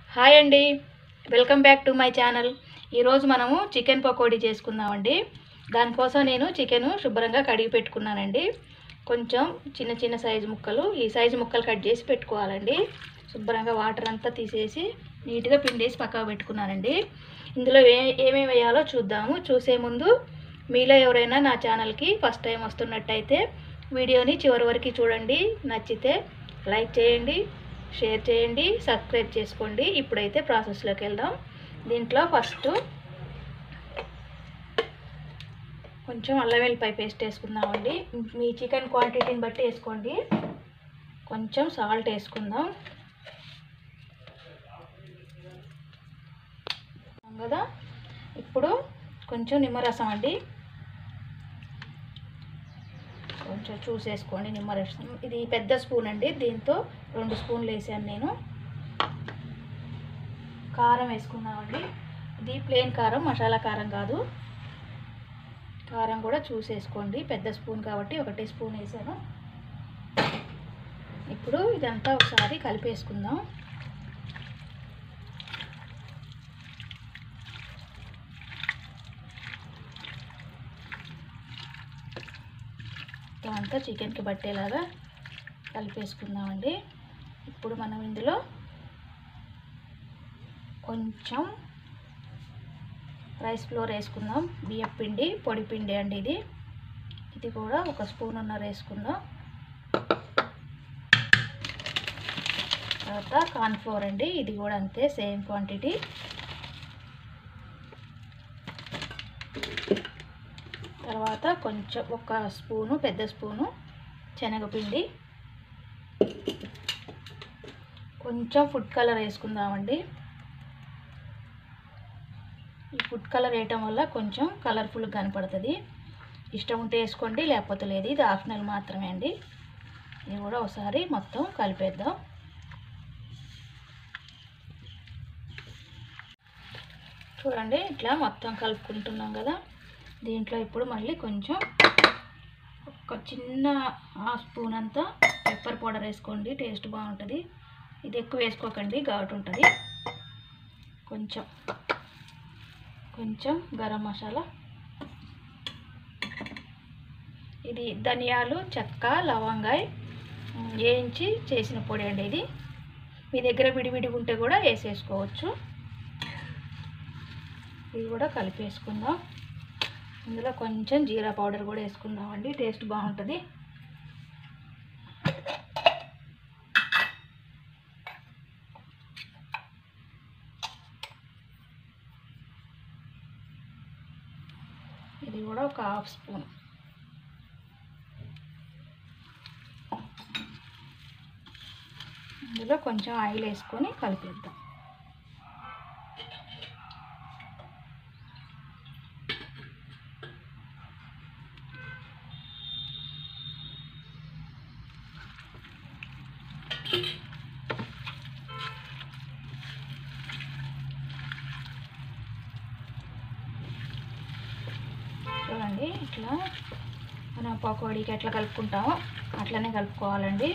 hi అండి welcome back to my channel ఈరోజు మనము చికెన్ పకోడీ చేసుకుందామండి దానికోసం నేను చికెన్ శుభ్రంగా కడిగి పెట్టుకున్నానండి కొంచెం చిన్న చిన్న సైజు ముక్కలు ఈ సైజు ముక్కలు కట్ చేసి పెట్టుకోవాలండి శుభ్రంగా వాటర్ అంతా తీసేసి నీట్గా పిండేసి పక్కకు పెట్టుకున్నానండి ఇందులో ఏ ఏమేమి వేయాలో చూద్దాము చూసే ముందు మీలో ఎవరైనా నా ఛానల్కి ఫస్ట్ టైం వస్తున్నట్టయితే వీడియోని చివరి వరకు చూడండి నచ్చితే లైక్ చేయండి షేర్ చేయండి సబ్స్క్రైబ్ చేసుకోండి ఇప్పుడైతే ప్రాసెస్లోకి వెళ్దాం దీంట్లో ఫస్ట్ కొంచెం అల్లం వెల్లిపాయ పేస్ట్ వేసుకుందామండి మీ చికెన్ క్వాంటిటీని బట్టి వేసుకోండి కొంచెం సాల్ట్ వేసుకుందాం కదా ఇప్పుడు కొంచెం నిమ్మరసం అండి కొంచెం చూసేసుకోండి నిమ్మరసం ఇది పెద్ద స్పూన్ అండి దీంతో రెండు స్పూన్లు వేసాను నేను కారం వేసుకున్నామండి ఇది ప్లేన్ కారం మసాలా కారం కాదు కారం కూడా చూసేసుకోండి పెద్ద స్పూన్ కాబట్టి ఒకటే స్పూన్ వేసాను ఇప్పుడు ఇదంతా ఒకసారి కలిపేసుకుందాం అంతా చికెన్కి పట్టేలాగా కలిపేసుకుందామండి ఇప్పుడు మనం ఇందులో కొంచెం రైస్ ఫ్లోర్ వేసుకుందాం బియ్యం పిండి పొడి పిండి అండి ఇది ఇది కూడా ఒక స్పూన్ ఉన్నర వేసుకుందాం తర్వాత కార్న్ఫ్లోర్ అండి ఇది కూడా అంతే సేమ్ క్వాంటిటీ తర్వాత కొంచెం ఒక స్పూను పెద్ద స్పూను శనగపిండి కొంచెం ఫుడ్ కలర్ వేసుకుందామండి ఈ ఫుడ్ కలర్ వేయటం వల్ల కొంచెం కలర్ఫుల్గా కనపడుతుంది ఇష్టం ఉంటే వేసుకోండి లేకపోతే లేదు ఇది ఆప్షనల్ మాత్రమే అండి ఇది కూడా ఒకసారి మొత్తం కలిపేద్దాం చూడండి ఇట్లా మొత్తం కలుపుకుంటున్నాం కదా దీంట్లో ఇప్పుడు మళ్ళీ కొంచెం ఒక చిన్న హాఫ్ స్పూన్ అంతా పెప్పర్ పౌడర్ వేసుకోండి టేస్ట్ బాగుంటుంది ఇది ఎక్కువ వేసుకోకండి ఘాటు ఉంటుంది కొంచెం కొంచెం గరం మసాలా ఇది ధనియాలు చెక్క లవంగాయ వేయించి చేసిన పొడి అండి ఇది మీ దగ్గర విడివిడిగా ఉంటే కూడా వేసేసుకోవచ్చు ఇది కూడా కలిపేసుకుందాం ఇందులో కొంచెం జీరా పౌడర్ కూడా వేసుకుందామండి టేస్ట్ బాగుంటుంది ఇది కూడా ఒక హాఫ్ స్పూన్ ఇందులో కొంచెం ఆయిల్ వేసుకొని కలిపేద్దాం చూడండి ఇట్లా మనం పకోడీకి ఎట్లా కలుపుకుంటామో అట్లనే కలుపుకోవాలండి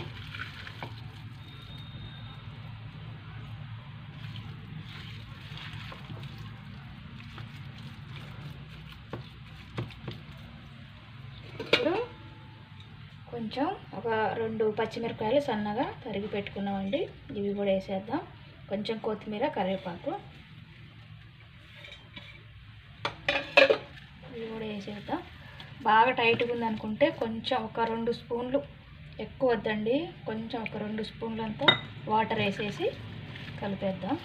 ఇప్పుడు కొంచెం ఒక రెండు పచ్చిమిరపకాయలు సన్నగా తరిగి పెట్టుకున్నామండి ఇవి కూడా వేసేద్దాం కొంచెం కొత్తిమీర కరివేపాకు ఇవి కూడా వేసేద్దాం బాగా టైట్గా ఉందనుకుంటే కొంచెం ఒక రెండు స్పూన్లు ఎక్కువ వద్దండి కొంచెం ఒక రెండు స్పూన్లు అంతా వాటర్ వేసేసి కలిపేద్దాం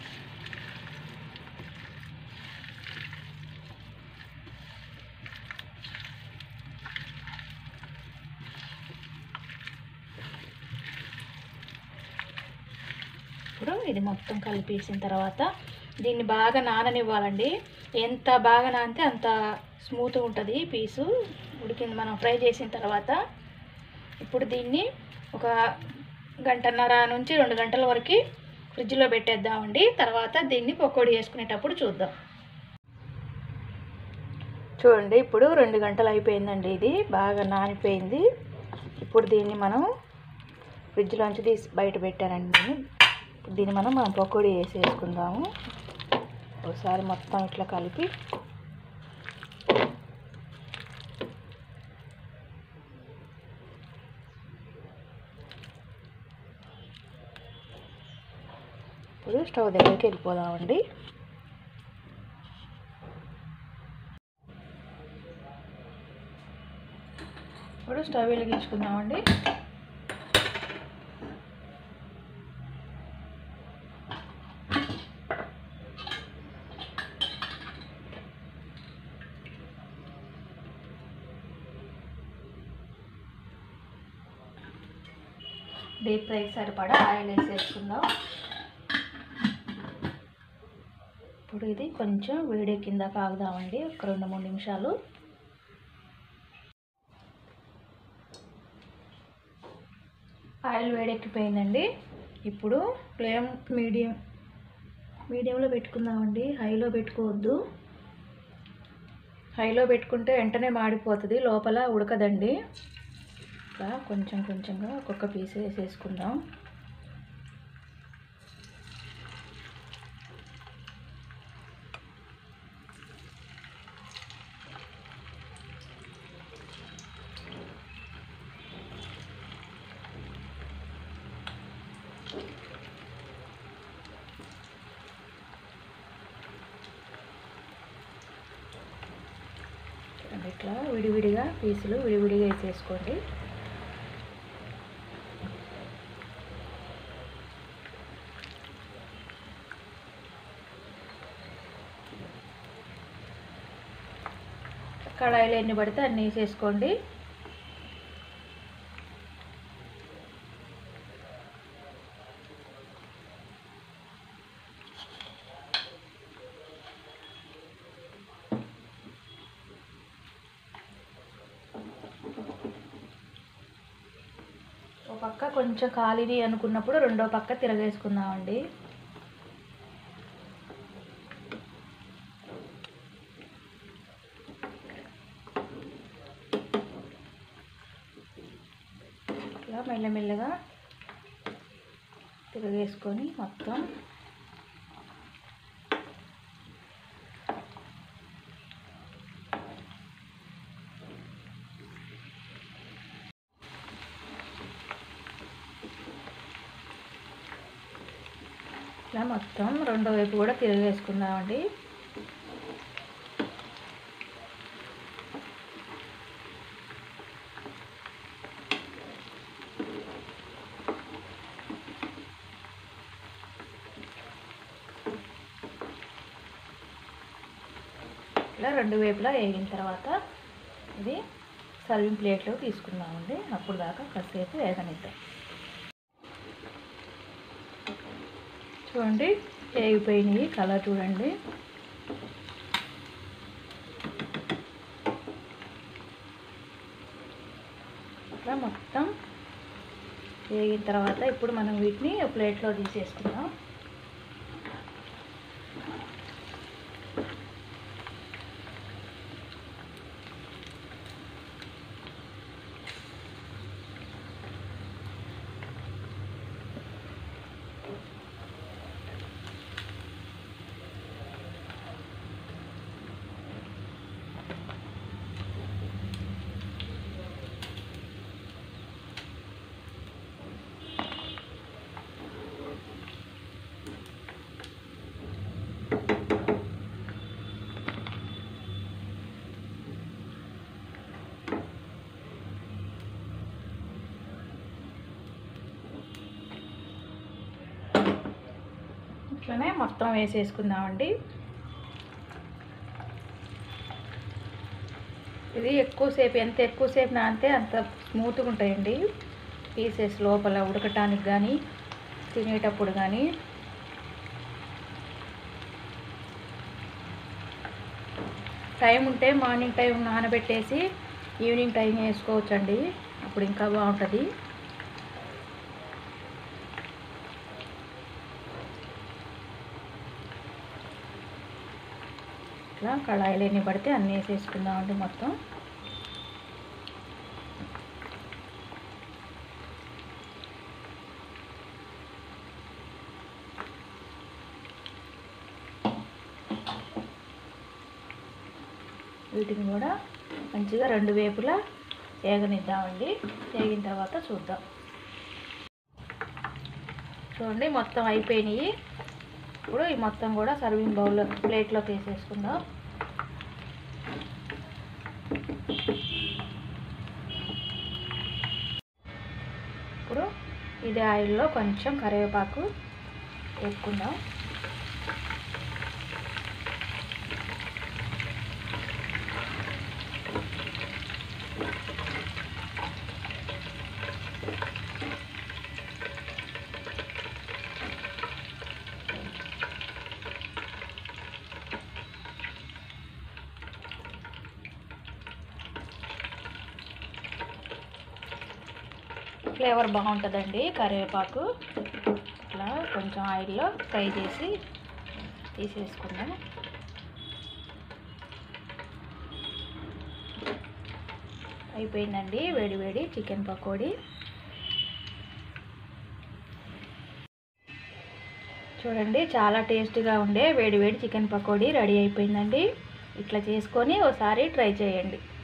ఇప్పుడు ఇది మొత్తం కలిపేసిన తర్వాత దీన్ని బాగా నాననివ్వాలండి ఎంత బాగా నానితే అంత స్మూత్గా ఉంటుంది పీసు ఉడికింది మనం ఫ్రై చేసిన తర్వాత ఇప్పుడు దీన్ని ఒక గంటన్నర నుంచి రెండు గంటల వరకు ఫ్రిడ్జ్లో పెట్టేద్దామండి తర్వాత దీన్ని పకోడీ వేసుకునేటప్పుడు చూద్దాం చూడండి ఇప్పుడు రెండు గంటలు అయిపోయిందండి ఇది బాగా నానిపోయింది ఇప్పుడు దీన్ని మనం ఫ్రిడ్జ్లోంచి తీసి బయట పెట్టానండి దీన్ని మనం మనం పకోడీ వేసి వేసుకుందాము ఒకసారి మొత్తం ఇట్లా కలిపి ఇప్పుడు స్టవ్ దగ్గరికి వెళ్ళిపోదామండి ఇప్పుడు స్టవ్ వెలిగించుకుందామండి డీప్ ఫ్రైకి సరిపడా ఆయిల్ వేసేసుకుందాం ఇప్పుడు ఇది కొంచెం వేడి కింద కాగుదామండి ఒక రెండు మూడు నిమిషాలు ఆయిల్ వేడెక్కిపోయిందండి ఇప్పుడు ఫ్లేమ్ మీడియం మీడియంలో పెట్టుకుందామండి హైలో పెట్టుకోవద్దు హైలో పెట్టుకుంటే వెంటనే మాడిపోతుంది లోపల ఉడకదండి ఇట్లా కొంచెం కొంచెంగా ఒక్కొక్క పీస్ వేసేసుకుందాం ఇట్లా విడివిడిగా పీసులు విడివిడిగా వేసేసుకోండి కడాయిలో ఎన్ని పడితే అన్నీ వేసేసుకోండి ఒక పక్క కొంచెం ఖాళీది అనుకున్నప్పుడు రెండో పక్క తిరగేసుకుందామండి ఇట్లా మెల్లమెల్లగా తిరగేసుకొని మొత్తం ఇట్లా మొత్తం రెండో వైపు కూడా తిరిగేసుకుందామండి ఇలా రెండు వైపులా వేగిన తర్వాత ఇది సర్వింగ్ ప్లేట్లో తీసుకుందామండి అప్పుడు దాకా కాసేపు వేగనిద్దాం చూడండి వేగిపోయినాయి కలర్ చూడండి ఇట్లా మొత్తం వేగిన తర్వాత ఇప్పుడు మనం వీటిని ప్లేట్లో తీసేసుకుందాం ఇట్లనే మొత్తం వేసేసుకుందామండి ఇది ఎక్కువసేపు ఎంత ఎక్కువసేపు నానితే అంత స్మూత్గా ఉంటాయండి పీసెస్ లోపల ఉడకటానికి కానీ తినేటప్పుడు కానీ టైం ఉంటే మార్నింగ్ టైం నానబెట్టేసి ఈవినింగ్ టైం వేసుకోవచ్చండి అప్పుడు ఇంకా బాగుంటుంది ఇట్లా కళాయిలు ఎన్ని పడితే అన్నీ వేసేసుకుందామండి మొత్తం వీటిని కూడా మంచిగా రెండు వేపులా వేగనిద్దామండి వేగిన తర్వాత చూద్దాం చూడండి మొత్తం అయిపోయినాయి ఇప్పుడు ఈ మొత్తం కూడా సర్వింగ్ బౌల్లో ప్లేట్లోకి వేసేసుకుందాం ఇప్పుడు ఇదే ఆయిల్లో కొంచెం కరివేపాకు వేసుకుందాం ఫ్లేవర్ బాగుంటుందండి కరివేపాకు ఇట్లా కొంచెం ఆయిల్లో ఫ్రై చేసి తీసేసుకుందాం అయిపోయిందండి వేడి వేడి చికెన్ పకోడీ చూడండి చాలా టేస్టీగా ఉండే వేడి వేడి చికెన్ పకోడీ రెడీ అయిపోయిందండి ఇట్లా చేసుకొని ఒకసారి ట్రై చేయండి